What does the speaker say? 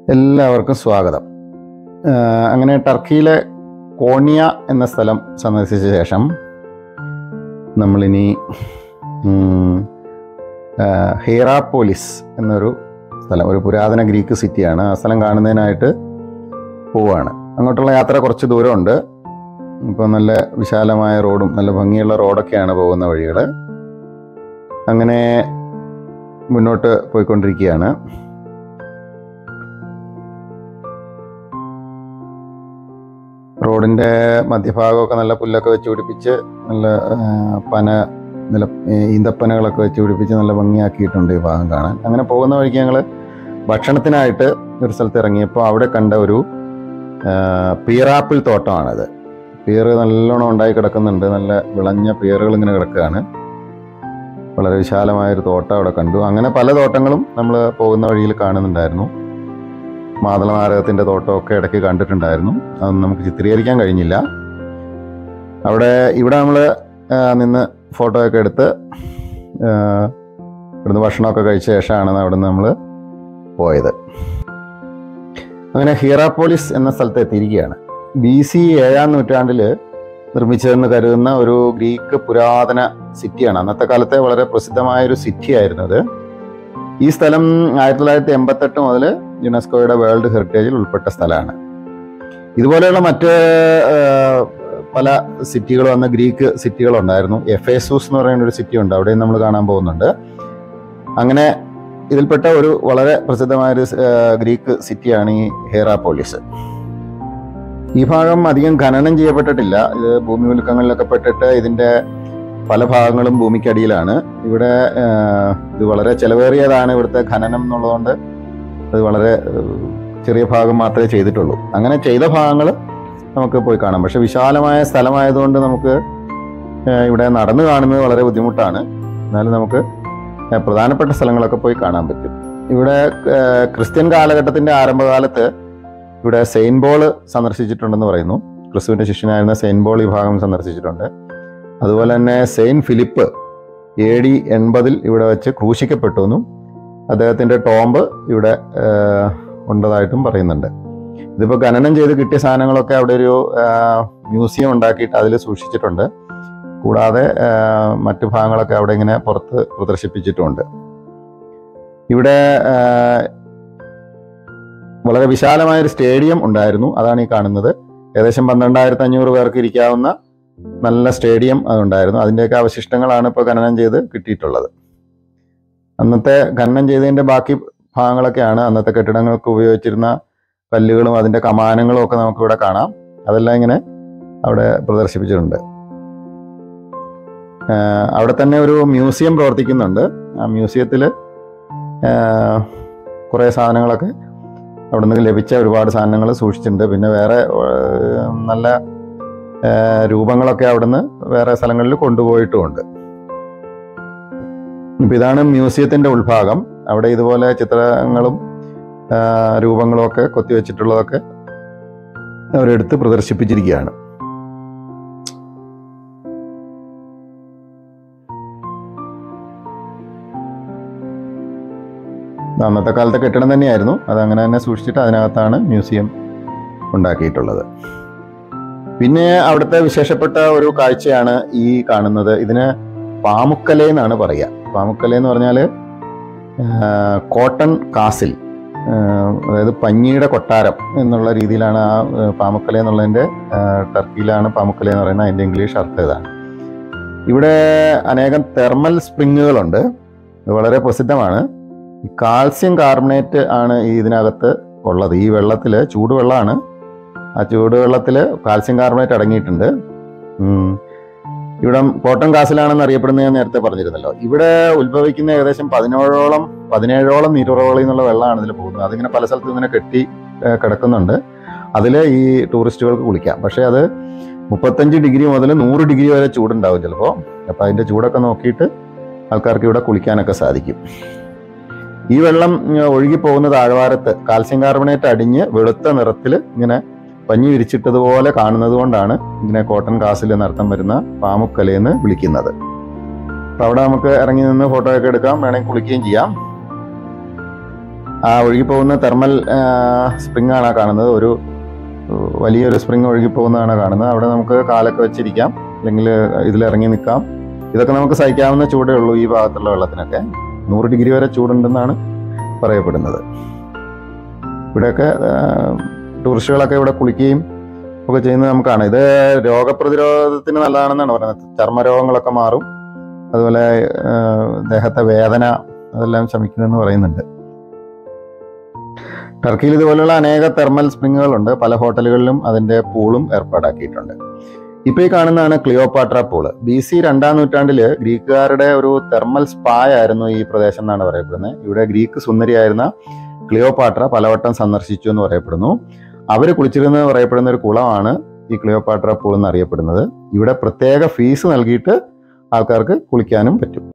എല്ലാവർക്കും സ്വാഗതം ആഹ് അങ്ങനെ ടർക്കിയിലെ കോണിയ എന്ന സ്ഥലം സന്ദർശിച്ച ശേഷം നമ്മളിനി ഉം, ആഹ് ഹീറാപ്പോലിസ് എന്നൊരു സ്ഥലം ഒരു പുരാതന ഗ്രീക്ക് സിറ്റിയാണ് ആ സ്ഥലം കാണുന്നതിനായിട്ട് പോവുകയാണ് അങ്ങോട്ടുള്ള യാത്ര കുറച്ച് ദൂരമുണ്ട് ഇപ്പോൾ നല്ല വിശാലമായ റോഡും നല്ല ഭംഗിയുള്ള റോഡൊക്കെയാണ് പോകുന്ന വഴികൾ അങ്ങനെ മുന്നോട്ട് പോയിക്കൊണ്ടിരിക്കുകയാണ് റോഡിൻ്റെ മധ്യഭാഗമൊക്കെ നല്ല പുല്ലൊക്കെ വെച്ച് പിടിപ്പിച്ച് നല്ല ആ, പന നില ഈ ഈന്തപ്പനകളൊക്കെ വെച്ച് പിടിപ്പിച്ച് നല്ല ഭംഗിയാക്കിയിട്ടുണ്ട് ഈ ഭാഗം കാണാൻ അങ്ങനെ പോകുന്ന വഴിക്ക് ഞങ്ങൾ ഭക്ഷണത്തിനായിട്ട് ഒരു സ്ഥലത്ത് ഇറങ്ങിയപ്പോൾ അവിടെ കണ്ട ഒരു ആ, പീറാപ്പിൾ തോട്ടമാണത് പീറ് നല്ലോണം ഉണ്ടായി കിടക്കുന്നുണ്ട് നല്ല വിളഞ്ഞ പീറുകൾ ഇങ്ങനെ കിടക്കുകയാണ് വളരെ വിശാലമായൊരു തോട്ടം അവിടെ കണ്ടു അങ്ങനെ പല തോട്ടങ്ങളും നമ്മൾ പോകുന്ന വഴിയിൽ കാണുന്നുണ്ടായിരുന്നു മാതള നാരകത്തിൻ്റെ തോട്ടമൊക്കെ ഇടയ്ക്ക് കണ്ടിട്ടുണ്ടായിരുന്നു അതൊന്നും നമുക്ക് ചിത്രീകരിക്കാൻ കഴിഞ്ഞില്ല അവിടെ ഇവിടെ നമ്മൾ നിന്ന് ഫോട്ടോ ഒക്കെ എടുത്ത് ആ, ഇവിടുന്ന് ഭക്ഷണമൊക്കെ കഴിച്ച ശേഷമാണ് അവിടെ നിന്ന് നമ്മൾ പോയത് അങ്ങനെ ഹീറാപ്പോളിസ് എന്ന സ്ഥലത്ത് എത്തിയിരിക്കുകയാണ് ബി സി ഏഴാം നൂറ്റാണ്ടിൽ നിർമ്മിച്ചതെന്ന് കരുതുന്ന ഒരു ഗ്രീക്ക് പുരാതന സിറ്റിയാണ് അന്നത്തെ കാലത്തെ വളരെ പ്രസിദ്ധമായ ഒരു സിറ്റി ആയിരുന്നു അത് ഈ സ്ഥലം ആയിരത്തി തൊള്ളായിരത്തി എൺപത്തെട്ട് മുതൽ യുനെസ്കോയുടെ വേൾഡ് ഹെറിറ്റേജിൽ ഉൾപ്പെട്ട സ്ഥലമാണ് ഇതുപോലെയുള്ള മറ്റ് ആ, പല സിറ്റികളും അന്ന് ഗ്രീക്ക് സിറ്റികളുണ്ടായിരുന്നു എഫേസൂസ് എന്ന് പറയുന്ന ഒരു സിറ്റി ഉണ്ട് അവിടെയും നമ്മൾ കാണാൻ പോകുന്നുണ്ട് അങ്ങനെ ഇതിൽപ്പെട്ട ഒരു വളരെ പ്രസിദ്ധമായ ഒരു ആ, ഗ്രീക്ക് സിറ്റിയാണ് ഈ ഹേറാപോളിസ് ഈ ഭാഗം അധികം ഖനനം ചെയ്യപ്പെട്ടിട്ടില്ല ഇത് ഭൂമി ഉൽക്കങ്ങളിലൊക്കെ പെട്ടിട്ട് ഇതിന്റെ പല ഭാഗങ്ങളും ഭൂമിക്കടിയിലാണ് ഇവിടെ ആ, ഇത് വളരെ ചെലവേറിയതാണ് ഇവിടുത്തെ ഖനനം എന്നുള്ളതുകൊണ്ട് അത് വളരെ ഏഹ്, ചെറിയ ഭാഗം മാത്രമേ ചെയ്തിട്ടുള്ളൂ അങ്ങനെ ചെയ്ത ഭാഗങ്ങൾ നമുക്ക് പോയി കാണാം പക്ഷെ വിശാലമായ സ്ഥലമായതുകൊണ്ട് നമുക്ക് ഏഹ്, ഇവിടെ നടന്നു കാണുന്നത് വളരെ ബുദ്ധിമുട്ടാണ് എന്നാലും നമുക്ക് ഏഹ്, പ്രധാനപ്പെട്ട സ്ഥലങ്ങളൊക്കെ പോയി കാണാൻ പറ്റും ഇവിടെ ഏഹ്, ക്രിസ്ത്യൻ കാലഘട്ടത്തിന്റെ ആരംഭകാലത്ത് ഇവിടെ സെയിൻ ബോൾ സന്ദർശിച്ചിട്ടുണ്ടെന്ന് പറയുന്നു ക്രിസ്തുവിന്റെ ശിഷ്യനായിരുന്ന സെയിൻ ബോൾ ഈ ഭാഗം സന്ദർശിച്ചിട്ടുണ്ട് അതുപോലെ തന്നെ സെയിൻ ഫിലിപ്പ് എ ഡി എൺപതിൽ ഇവിടെ വെച്ച് ക്രൂശിക്കപ്പെട്ടു എന്നും അദ്ദേഹത്തിന്റെ ടോംബ് ഇവിടെ ഏഹ്, ഉണ്ടതായിട്ടും പറയുന്നുണ്ട് ഇതിപ്പോൾ ഖനനം ചെയ്ത് കിട്ടിയ സാധനങ്ങളൊക്കെ അവിടെ ഒരു ഏഹ്, മ്യൂസിയം ഉണ്ടാക്കിയിട്ട് അതിൽ സൂക്ഷിച്ചിട്ടുണ്ട് കൂടാതെ ഏഹ്, മറ്റു ഭാഗങ്ങളൊക്കെ അവിടെ ഇങ്ങനെ പുറത്ത് പ്രദർശിപ്പിച്ചിട്ടുമുണ്ട് ഇവിടെ ഏഹ്, വളരെ വിശാലമായ ഒരു സ്റ്റേഡിയം ഉണ്ടായിരുന്നു അതാണ് ഈ കാണുന്നത് ഏകദേശം പന്ത്രണ്ടായിരത്തി അഞ്ഞൂറ് പേർക്ക് ഇരിക്കാവുന്ന നല്ല സ്റ്റേഡിയം അതുണ്ടായിരുന്നു അതിൻ്റെയൊക്കെ അവശിഷ്ടങ്ങളാണ് ഇപ്പോൾ ഖനനം ചെയ്ത് കിട്ടിയിട്ടുള്ളത് അന്നത്തെ ഖനനം ചെയ്തതിൻ്റെ ബാക്കി ഭാഗങ്ങളൊക്കെയാണ് അന്നത്തെ കെട്ടിടങ്ങൾക്ക് ഉപയോഗിച്ചിരുന്ന കല്ലുകളും അതിൻ്റെ കമാനങ്ങളും ഒക്കെ നമുക്കിവിടെ കാണാം അതെല്ലാം ഇങ്ങനെ അവിടെ പ്രദർശിപ്പിച്ചിട്ടുണ്ട് ആഹ് അവിടെ തന്നെ ഒരു മ്യൂസിയം പ്രവർത്തിക്കുന്നുണ്ട് ആ മ്യൂസിയത്തിൽ കുറേ സാധനങ്ങളൊക്കെ അവിടെ നിന്ന് ലഭിച്ച ഒരുപാട് സാധനങ്ങൾ സൂക്ഷിച്ചിട്ടുണ്ട് പിന്നെ വേറെ ഏഹ്, നല്ല ഏഹ്, രൂപങ്ങളൊക്കെ അവിടുന്ന് വേറെ സ്ഥലങ്ങളിൽ കൊണ്ടുപോയിട്ടുമുണ്ട് ഇപ്പം ഇതാണ് മ്യൂസിയത്തിൻ്റെ ഉൾഭാഗം അവിടെ ഇതുപോലെ ചിത്രങ്ങളും ആ, രൂപങ്ങളും ഒക്കെ കൊത്തിവെച്ചിട്ടുള്ളതൊക്കെ അവരെടുത്ത് പ്രദർശിപ്പിച്ചിരിക്കുകയാണ് അന്നത്തെ കാലത്തെ കെട്ടിടം തന്നെയായിരുന്നു അത് അങ്ങനെ തന്നെ സൂക്ഷിച്ചിട്ട് അതിനകത്താണ് മ്യൂസിയം ഉണ്ടാക്കിയിട്ടുള്ളത് പിന്നെ അവിടുത്തെ വിശേഷപ്പെട്ട ഒരു കാഴ്ചയാണ് ഈ കാണുന്നത് ഇതിന് പാമുക്കല എന്നാണ് പറയുക പാമുക്കല എന്ന് പറഞ്ഞാൽ കോട്ടൺ കാസിൽ ആഹ് അതായത് പഞ്ഞിയുടെ കൊട്ടാരം എന്നുള്ള രീതിയിലാണ് ആ ആഹ് പാമുക്കല എന്നുള്ളതിൻ്റെ ആഹ് ടർക്കിയിലാണ് പാമുക്കല എന്ന് പറയുന്നത് അതിൻ്റെ ഇംഗ്ലീഷ് അർത്ഥം ഇതാണ് ഇവിടെ അനേകം തെർമൽ സ്പ്രിങ്ങുകളുണ്ട് ഇത് വളരെ പ്രസിദ്ധമാണ് ഈ കാൽസ്യം കാർബണേറ്റ് ആണ് ഈ ഇതിനകത്ത് ഉള്ളത് ഈ വെള്ളത്തിൽ ചൂടുവെള്ളമാണ് ആ ചൂടുവെള്ളത്തിൽ കാൽസ്യം കാർബണേറ്റ് അടങ്ങിയിട്ടുണ്ട് ഉം. ഇവിടെ കോട്ടൺ കാസിലാണെന്ന് അറിയപ്പെടുന്നത് ഞാൻ നേരത്തെ പറഞ്ഞിരുന്നല്ലോ ഇവിടെ ഉത്ഭവിക്കുന്ന ഏകദേശം പതിനേഴോളം പതിനേഴോളം നീരുറവുകളിൽ നിന്നുള്ള വെള്ളമാണ് ഇതിൽ പോകുന്നത് അതിങ്ങനെ പല സ്ഥലത്തും ഇങ്ങനെ കെട്ടി ഏഹ്, കിടക്കുന്നുണ്ട് അതിൽ ഈ ടൂറിസ്റ്റുകൾക്ക് കുളിക്കാം പക്ഷേ അത് മുപ്പത്തഞ്ച് ഡിഗ്രി മുതൽ നൂറ് ഡിഗ്രി വരെ ചൂടുണ്ടാവും ചിലപ്പോൾ അപ്പോൾ അതിൻ്റെ ചൂടൊക്കെ നോക്കിയിട്ട് ആൾക്കാർക്ക് ഇവിടെ കുളിക്കാനൊക്കെ സാധിക്കും ഈ വെള്ളം ഉം, ഒഴുകി പോകുന്ന താഴ്വാരത്ത് കാൽസ്യം കാർബണേറ്റ് അടിഞ്ഞ് വെളുത്ത നിറത്തിൽ ഇങ്ങനെ പഞ്ഞി വിരിച്ചിട്ടതുപോലെ കാണുന്നത് കൊണ്ടാണ് ഇതിനെ കോട്ടൺ കാസിൽ എന്നർത്ഥം വരുന്ന പാമുക്കലയെന്ന് വിളിക്കുന്നത് അപ്പോൾ അവിടെ നമുക്ക് ഇറങ്ങി നിന്ന് ഫോട്ടോ ഒക്കെ എടുക്കാം വേണമെങ്കിൽ കുളിക്കുകയും ചെയ്യാം ആ ഒഴുകി പോകുന്ന തെർമൽ സ്പ്രിംഗ് ആണ് ആ കാണുന്നത് ഒരു ഏഹ്, വലിയൊരു സ്പ്രിംഗ് ഒഴുകി പോകുന്നതാണ് കാണുന്നത് അവിടെ നമുക്ക് കാലൊക്കെ വെച്ചിരിക്കാം അല്ലെങ്കിൽ ഇതിലിറങ്ങി നിൽക്കാം ഇതൊക്കെ നമുക്ക് സഹിക്കാവുന്ന ചൂടേ ഉള്ളൂ ഈ ഭാഗത്തുള്ള വെള്ളത്തിനൊക്കെ നൂറ് ഡിഗ്രി വരെ ചൂടുണ്ടെന്നാണ് പറയപ്പെടുന്നത് ഇവിടെയൊക്കെ ഏഹ്, ടൂറിസ്റ്റുകളൊക്കെ ഇവിടെ കുളിക്കുകയും ഒക്കെ ചെയ്യുന്നത് നമുക്ക് കാണാം ഇത് രോഗപ്രതിരോധത്തിന് നല്ലതാണെന്നാണ് പറയുന്നത് ചർമ്മരോഗങ്ങളൊക്കെ മാറും അതുപോലെ ഏഹ്, ദേഹത്തെ വേദന അതെല്ലാം ശമിക്കുമെന്ന് പറയുന്നുണ്ട് ടർക്കിയിൽ ഇതുപോലുള്ള അനേക തെർമൽ സ്പ്രിങ്ങുകളുണ്ട് പല ഹോട്ടലുകളിലും അതിന്റെ പൂളും ഏർപ്പാടാക്കിയിട്ടുണ്ട് ഇപ്പൊ ഈ കാണുന്നതാണ് ക്ലിയോപാട്ര പൂള് ബി സി രണ്ടാം നൂറ്റാണ്ടില് ഗ്രീക്കുകാരുടെ ഒരു തെർമൽ സ്പായ ആയിരുന്നു ഈ പ്രദേശം എന്നാണ് പറയപ്പെടുന്നത് ഇവിടെ ഗ്രീക്ക് സുന്ദരിയായിരുന്ന ക്ലിയോപാട്ര പലവട്ടം സന്ദർശിച്ചു എന്ന് പറയപ്പെടുന്നു അവർ കുളിച്ചിരുന്നത് പറയപ്പെടുന്ന ഒരു കുളമാണ് ഈ ക്ലിയോപാട്ര പൂൾ എന്ന് അറിയപ്പെടുന്നത് ഇവിടെ പ്രത്യേക ഫീസ് നൽകിയിട്ട് ആൾക്കാർക്ക് കുളിക്കാനും പറ്റും